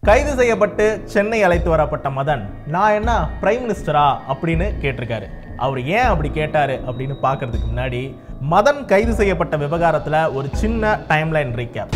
கைது செய்யப்பட்டு சென்னை அழைத்து வரப்பட்ட மதன் நான் என்ன பிரைம் மினிஸ்டரா அப்படின்னு கேட்டிருக்காரு அவர் ஏன் அப்படி கேட்டாரு அப்படின்னு பார்க்கறதுக்கு முன்னாடி மதன் கைது செய்யப்பட்ட விவகாரத்துல ஒரு சின்ன டைம்லைன் ரீகேப்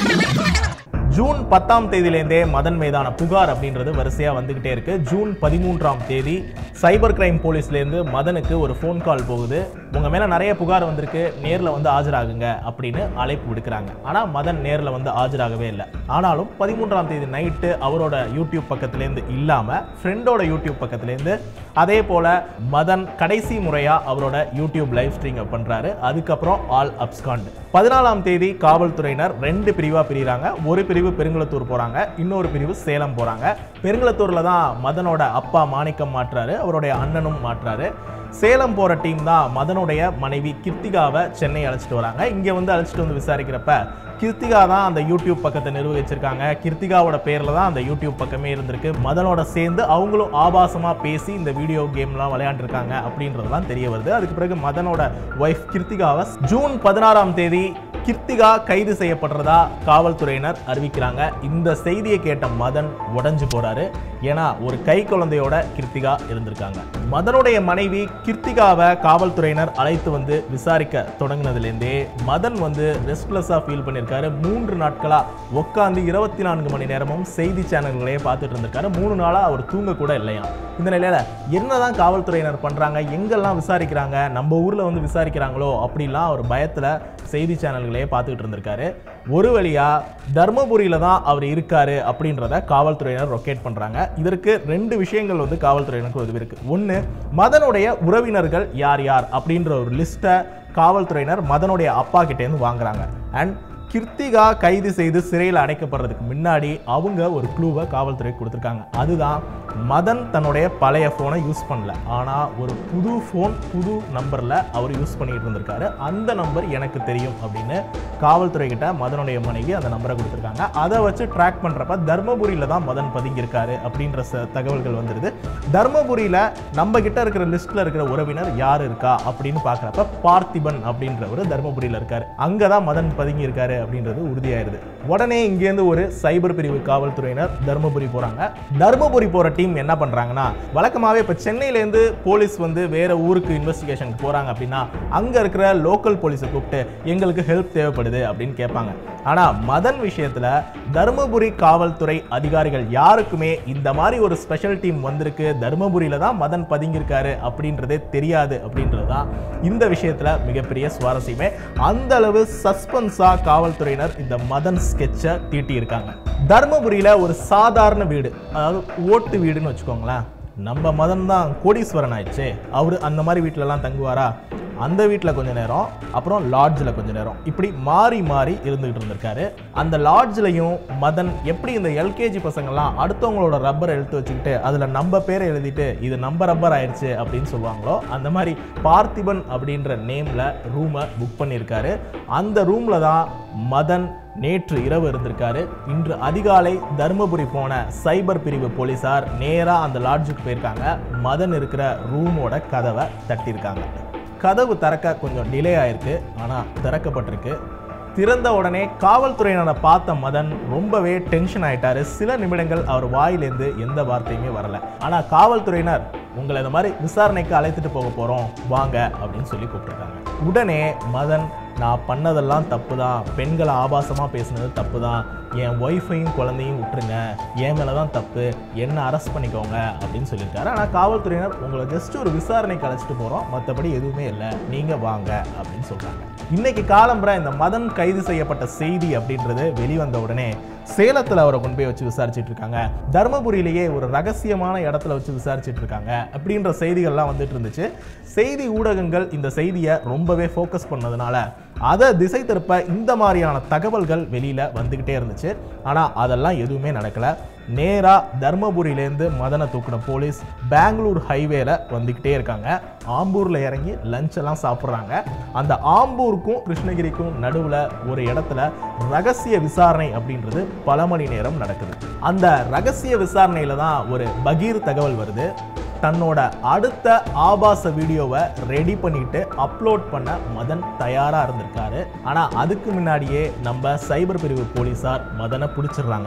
ஜூன் பத்தாம் தேதியிலேருந்தே மதன் மீதான புகார் அப்படின்றது வரிசையாக வந்துக்கிட்டே இருக்கு ஜூன் பதிமூன்றாம் தேதி சைபர் கிரைம் போலீஸ்லேருந்து மதனுக்கு ஒரு ஃபோன் கால் போகுது உங்கள் மேலே நிறைய புகார் வந்திருக்கு நேரில் வந்து ஆஜராகுங்க அப்படின்னு அழைப்பு விடுக்கிறாங்க ஆனால் மதன் நேரில் வந்து ஆஜராகவே இல்லை ஆனாலும் பதிமூன்றாம் தேதி நைட்டு அவரோட யூடியூப் பக்கத்துலேருந்து இல்லாமல் ஃப்ரெண்டோட யூடியூப் பக்கத்துலேருந்து அதே போல் மதன் கடைசி முறையாக அவரோட யூடியூப் லைவ் ஸ்ட்ரீம் பண்ணுறாரு அதுக்கப்புறம் ஆல் அப்ஸ்காண்ட் பதினாலாம் தேதி காவல்துறையினர் ரெண்டு பிரிவாக பிரிகிறாங்க ஒரு பிரிவு பெருங்குளத்தூர் போகிறாங்க இன்னொரு பிரிவு சேலம் போகிறாங்க பெருங்குளத்தூரில் தான் மதனோட அப்பா மாணிக்கம் மாற்றாரு அவருடைய அண்ணனும் மாற்றாரு சேலம் போகிற டீம் தான் மதனுடைய மனைவி கிருத்திகாவை சென்னை அழைச்சிட்டு வராங்க இங்கே வந்து அழைச்சிட்டு வந்து விசாரிக்கிறப்ப கிருத்திகா தான் அந்த யூடியூப் பக்கத்தை நிர்வகிச்சிருக்காங்க கிருத்திகாவோட பேரில் தான் அந்த யூடியூப் பக்கமே இருந்திருக்கு மதனோட சேர்ந்து அவங்களும் ஆபாசமாக பேசி இந்த வீடியோ கேம்லாம் விளையாண்டுருக்காங்க அப்படின்றதெல்லாம் தெரிய வருது அதுக்கு பிறகு மதனோட ஒய்ஃப் கிருத்திகாவை ஜூன் பதினாறாம் தேதி கிருத்திகா கைது செய்யப்படுறதா காவல்துறையினர் அறிவிக்கிறாங்க இந்த செய்தியை கேட்ட மதன் உடைஞ்சு போறாரு ஏன்னா ஒரு கை குழந்தையோட கிருத்திகா இருந்திருக்காங்க மதனுடைய மனைவி கிருத்திகாவை காவல்துறையினர் அழைத்து வந்து விசாரிக்க தொடங்கினதுலேருந்தே மதன் வந்து ரெஸ்ட்லெஸ்ஸாக ஃபீல் பண்ணியிருக்காரு மூன்று நாட்களா உட்காந்து இருபத்தி நான்கு மணி நேரமும் செய்தி சேனல்களையே பார்த்துட்டு இருந்திருக்காரு மூணு நாளா அவர் தூங்க கூட இல்லையா இந்த நிலையில என்னதான் காவல்துறையினர் பண்றாங்க எங்கெல்லாம் விசாரிக்கிறாங்க நம்ம ஊர்ல வந்து விசாரிக்கிறாங்களோ அப்படிலாம் அவர் பயத்துல செய்தி சேனல்களே பார்த்துக்கிட்டு இருந்திருக்காரு ஒரு வழியா தர்மபுரியில தான் அவர் இருக்காரு அப்படின்றத காவல்துறையினர் ரொக்கேட் பண்றாங்க இதற்கு ரெண்டு விஷயங்கள் வந்து காவல்துறையினருக்கு உதவி இருக்கு ஒன்று மதனுடைய உறவினர்கள் யார் யார் அப்படின்ற ஒரு லிஸ்ட்டை காவல்துறையினர் மதனுடைய அப்பா கிட்டேருந்து வாங்குறாங்க அண்ட் கிருத்திகா கைது செய்து சிறையில் அடைக்கப்படுறதுக்கு முன்னாடி அவங்க ஒரு க்ளூவை காவல்துறை கொடுத்துருக்காங்க அதுதான் மதன் தன்னுடைய பழைய ஃபோனை யூஸ் பண்ணல ஆனால் ஒரு புது ஃபோன் புது நம்பரில் அவர் யூஸ் பண்ணிட்டு இருந்திருக்காரு அந்த நம்பர் எனக்கு தெரியும் அப்படின்னு காவல்துறை கிட்ட மதனுடைய மனைவி அந்த நம்பரை கொடுத்துருக்காங்க அதை வச்சு ட்ராக் பண்ணுறப்ப தர்மபுரியில் தான் மதன் பதுங்கியிருக்காரு அப்படின்ற ச தகவல்கள் வந்துடுது தர்மபுரியில் நம்ம கிட்ட இருக்கிற லிஸ்ட்டில் இருக்கிற உறவினர் யார் இருக்கா அப்படின்னு பார்க்குறப்ப பார்த்திபன் அப்படின்றவர் தர்மபுரியில் இருக்காரு அங்கே தான் மதன் பதுங்கி இருக்காரு அப்படின்றது உறுதியாயிருது உடனே இங்கேருந்து ஒரு சைபர் பிரிவு காவல்துறையினர் தர்மபுரி போகிறாங்க தர்மபுரி போகிற டீம் என்ன பண்ணுறாங்கன்னா வழக்கமாகவே இப்போ சென்னையிலேருந்து போலீஸ் வந்து வேற ஊருக்கு இன்வெஸ்டிகேஷனுக்கு போகிறாங்க அப்படின்னா அங்கே இருக்கிற லோக்கல் போலீஸை கூப்பிட்டு எங்களுக்கு ஹெல்ப் தேவைப்படுது அப்படின்னு கேட்பாங்க ஆனால் மதன் விஷயத்தில் தருமபுரி காவல்துறை அதிகாரிகள் யாருக்குமே இந்த மாதிரி ஒரு ஸ்பெஷல் டீம் வந்திருக்கு தருமபுரியில் தான் மதன் பதுங்கியிருக்காரு அப்படின்றதே தெரியாது அப்படின்றது தான் இந்த விஷயத்தில் மிகப்பெரிய சுவாரஸ்யமே அந்த அளவு சஸ்பென்ஸாக காவல்துறையினர் இந்த மதன் ஸ்கெட்சை தீட்டியிருக்காங்க தருமபுரியில் ஒரு சாதாரண வீடு அதாவது ஓட்டு வீடுன்னு வச்சுக்கோங்களேன் நம்ம மதன் தான் கோடீஸ்வரன் ஆயிடுச்சு அவர் அந்த மாதிரி வீட்டிலலாம் தங்குவாரா அந்த வீட்டில் கொஞ்ச நேரம் அப்புறம் லாட்ஜில் கொஞ்ச நேரம் இப்படி மாறி மாறி இருந்துகிட்டு இருந்திருக்காரு அந்த லாட்ஜ்லையும் மதன் எப்படி இந்த எல்கேஜி பசங்கள்லாம் அடுத்தவங்களோட ரப்பர் எழுத்து வச்சுக்கிட்டு அதில் நம்ம பேரை எழுதிட்டு இது நம்ம ரப்பர் ஆயிடுச்சு அப்படின்னு சொல்லுவாங்களோ அந்த மாதிரி பார்த்திபன் அப்படின்ற நேமில் ரூமை புக் பண்ணியிருக்காரு அந்த ரூமில் தான் மதன் நேற்று இரவு இருந்திருக்காரு இன்று அதிகாலை தருமபுரி போன சைபர் பிரிவு போலீசார் நேராக அந்த லாட்ஜுக்கு போயிருக்காங்க மதன் இருக்கிற ரூமோட கதவை தட்டியிருக்காங்க கதவு திறக்க கொஞ்சம் டிலே ஆயிருக்கு ஆனால் திறக்கப்பட்டிருக்கு திறந்த உடனே காவல்துறையினரை பார்த்த மதன் ரொம்பவே டென்ஷன் ஆயிட்டாரு சில நிமிடங்கள் அவர் வாயிலேருந்து எந்த வார்த்தையுமே வரல ஆனால் காவல்துறையினர் உங்களை இந்த மாதிரி விசாரணைக்கு அழைத்துட்டு போக போகிறோம் வாங்க அப்படின்னு சொல்லி கூப்பிட்டுருக்காங்க உடனே மதன் நான் பண்ணதெல்லாம் தப்பு தான் பெண்களை ஆபாசமாக பேசுனது தப்பு தான் என் ஒய்ஃபையும் குழந்தையும் விட்டுருங்க என் மேலே தான் தப்பு என்ன அரெஸ்ட் பண்ணிக்கோங்க அப்படின்னு சொல்லியிருக்காரு ஆனால் காவல்துறையினர் உங்களை ஜஸ்ட் ஒரு விசாரணைக்கு அழைச்சிட்டு போகிறோம் மற்றபடி எதுவுமே இல்லை நீங்கள் வாங்க அப்படின்னு சொல்கிறாங்க இன்னைக்கு காலம்புற இந்த மதன் கைது செய்யப்பட்ட செய்தி அப்படின்றது வெளிவந்த உடனே சேலத்தில் அவரை கொண்டு போய் வச்சு விசாரிச்சுட்டு இருக்காங்க தருமபுரியிலேயே ஒரு ரகசியமான இடத்துல வச்சு விசாரிச்சுட்டு இருக்காங்க அப்படின்ற செய்திகள்லாம் வந்துட்டு இருந்துச்சு செய்தி ஊடகங்கள் இந்த செய்தியை ரொம்பவே ஃபோக்கஸ் பண்ணதுனால அதை திசை திருப்ப இந்த மாதிரியான தகவல்கள் வெளியில வந்துகிட்டே இருந்துச்சு ஆனா அதெல்லாம் எதுவுமே நடக்கல நேரா தர்மபுரியிலேருந்து மதனை தூக்கின போலீஸ் பெங்களூர் ஹைவேல வந்துக்கிட்டே இருக்காங்க ஆம்பூர்ல இறங்கி லஞ்ச் எல்லாம் சாப்பிட்றாங்க அந்த ஆம்பூருக்கும் கிருஷ்ணகிரிக்கும் நடுவுல ஒரு இடத்துல ரகசிய விசாரணை அப்படின்றது பல மணி நேரம் நடக்குது அந்த ரகசிய விசாரணையில தான் ஒரு பகீர் தகவல் வருது தன்னோட அடுத்த ஆபாச வீடியோவை ரெடி பண்ணிட்டு அப்லோட் பண்ண மதன் தயாரா இருந்திருக்காரு ஆனா அதுக்கு முன்னாடியே நம்ம சைபர் பிரிவு போலீசார் மதனை பிடிச்சிடுறாங்க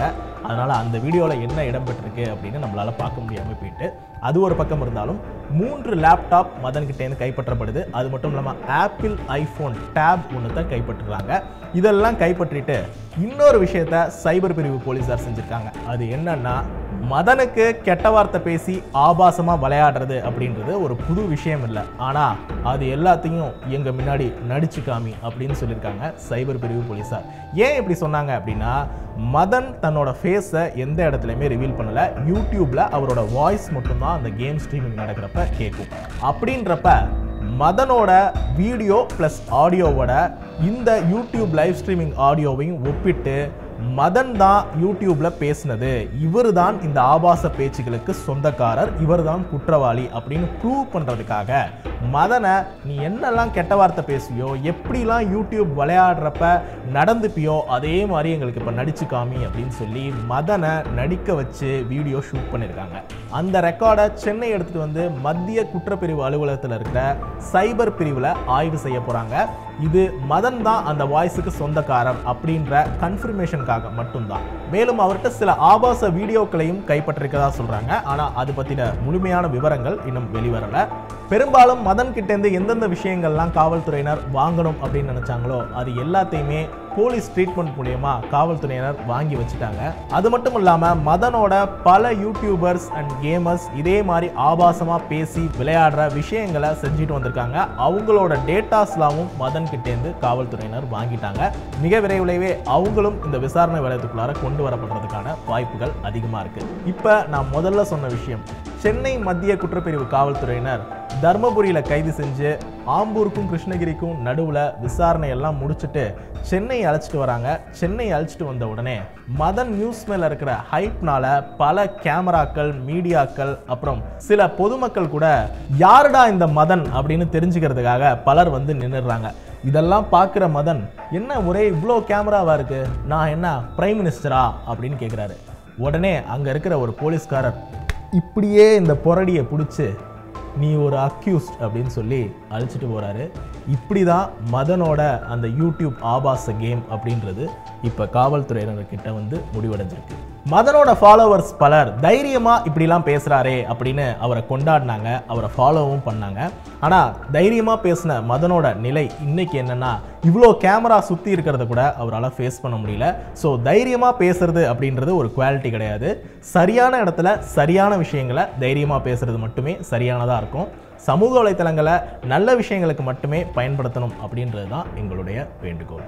அதனால் அந்த வீடியோவில் என்ன இடம்பெற்றிருக்கு அப்படின்னு நம்மளால் பார்க்க முடியாமல் போயிட்டு அது ஒரு பக்கம் இருந்தாலும் மூன்று லேப்டாப் மதன்கிட்டேருந்து கைப்பற்றப்படுது அது மட்டும் இல்லாமல் ஆப்பிள் ஐஃபோன் டேப் ஒன்று தான் கைப்பற்றுறாங்க இதெல்லாம் கைப்பற்றிட்டு இன்னொரு விஷயத்த சைபர் பிரிவு போலீஸார் செஞ்சுருக்காங்க அது என்னன்னா மதனுக்கு கெட்ட வார்த்தை பேசி ஆபாசமாக விளையாடுறது அப்படின்றது ஒரு புது விஷயம் இல்லை ஆனால் அது எல்லாத்தையும் எங்கள் முன்னாடி நடிச்சு காமி அப்படின்னு சொல்லியிருக்காங்க சைபர் பிரிவு போலீஸார் ஏன் இப்படி சொன்னாங்க அப்படின்னா மதன் தன்னோட ஃபேஸை எந்த இடத்துலையுமே ரிவீல் பண்ணல யூடியூப்ல அவரோட வாய்ஸ் மட்டும்தான் அந்த கேம் ஸ்ட்ரீமிங் நடக்கிறப்ப கேட்கும் அப்படின்றப்ப மதனோட வீடியோ ப்ளஸ் ஆடியோவோட இந்த யூடியூப் லைவ் ஸ்ட்ரீமிங் ஆடியோவையும் ஒப்பிட்டு மதன் தான் யூடியூப்ல பேசினது இவர் தான் இந்த ஆபாச பேச்சுகளுக்கு சொந்தக்காரர் இவர் தான் குற்றவாளி அப்படின்னு ப்ரூவ் பண்றதுக்காக மதனை நீ என்னெல்லாம் கெட்ட வார்த்தை பேசுவியோ எப்படிலாம் யூடியூப் விளையாடுறப்ப நடந்துப்பியோ அதே மாதிரி எங்களுக்கு இப்போ நடிச்சு காமி அப்படின்னு சொல்லி மதனை நடிக்க வச்சு வீடியோ ஷூட் பண்ணியிருக்காங்க அந்த ரெக்கார்டை சென்னை எடுத்துட்டு வந்து மத்திய குற்றப்பிரிவு அலுவலகத்தில் இருக்கிற சைபர் பிரிவில் ஆய்வு செய்ய போறாங்க இது மதன் தான் அந்த வாய்ஸுக்கு சொந்தக்காரர் அப்படின்ற கன்ஃபர்மேஷனுக்காக மட்டும்தான் மேலும் அவர்கிட்ட சில ஆபாச வீடியோக்களையும் கைப்பற்றிருக்கதா சொல்றாங்க ஆனா அது பத்தின முழுமையான விவரங்கள் இன்னும் வெளிவரல பெரும்பாலும் மதன் கிட்டேருந்து எந்தெந்த விஷயங்கள்லாம் காவல்துறையினர் வாங்கணும் அப்படின்னு நினைச்சாங்களோ அது எல்லாத்தையுமே போலீஸ் ட்ரீட்மெண்ட் மூலியமா காவல்துறையினர் வாங்கி வச்சுட்டாங்க அது மட்டும் இல்லாம மதனோட பல யூடியூபர்ஸ் அண்ட் கேமர்ஸ் இதே மாதிரி ஆபாசமா பேசி விளையாடுற விஷயங்களை செஞ்சுட்டு வந்திருக்காங்க அவங்களோட டேட்டாஸ்லாவும் மதன் கிட்டேருந்து காவல்துறையினர் வாங்கிட்டாங்க மிக விரைவிலேயே அவங்களும் இந்த விசாரணை வளையத்துக்குள்ளார கொண்டு வரப்படுறதுக்கான வாய்ப்புகள் அதிகமா இருக்கு இப்ப நான் முதல்ல சொன்ன விஷயம் சென்னை மத்திய குற்றப்பிரிவு காவல்துறையினர் தர்மபுரியில கைது செஞ்சு ஆம்பூருக்கும் கிருஷ்ணகிரிக்கும் நடுவுல விசாரணை எல்லாம் முடிச்சுட்டு சென்னை அழைச்சிட்டு வராங்க சென்னை அழைச்சிட்டு வந்த உடனே மதன் நியூஸ் மேல இருக்கிற ஹைப்னால பல கேமராக்கள் மீடியாக்கள் அப்புறம் சில பொதுமக்கள் கூட யாருடா இந்த மதன் அப்படின்னு தெரிஞ்சுக்கிறதுக்காக பலர் வந்து நின்னுடுறாங்க இதெல்லாம் பார்க்குற மதன் என்ன ஒரே இவ்வளோ கேமராவா இருக்கு நான் என்ன பிரைம் மினிஸ்டரா அப்படின்னு கேட்குறாரு உடனே அங்க இருக்கிற ஒரு போலீஸ்காரர் இப்படியே இந்த பொரடியை பிடிச்சி நீ ஒரு அக்யூஸ்ட் அப்படின்னு சொல்லி அழைச்சிட்டு போறாரு இப்படி தான் மதனோட அந்த யூடியூப் ஆபாச கேம் அப்படின்றது இப்போ காவல்துறையினர்கிட்ட வந்து முடிவடைஞ்சிருக்கு மதனோட ஃபாலோவர்ஸ் பலர் தைரியமா இப்படிலாம் பேசுறாரே அப்படின்னு அவரை கொண்டாடினாங்க அவரை ஃபாலோவும் பண்ணாங்க ஆனா தைரியமா பேசின மதனோட நிலை இன்னைக்கு என்னன்னா இவ்வளோ கேமரா சுத்தி இருக்கிறத கூட அவரால் ஃபேஸ் பண்ண முடியல ஸோ தைரியமா பேசுறது அப்படின்றது ஒரு குவாலிட்டி கிடையாது சரியான இடத்துல சரியான விஷயங்களை தைரியமா பேசுறது மட்டுமே சரியானதா இருக்கும் சமூக வலைத்தளங்களை நல்ல விஷயங்களுக்கு மட்டுமே பயன்படுத்தணும் அப்படின்றது தான் எங்களுடைய வேண்டுகோள்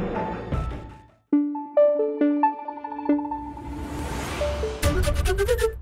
Thank you.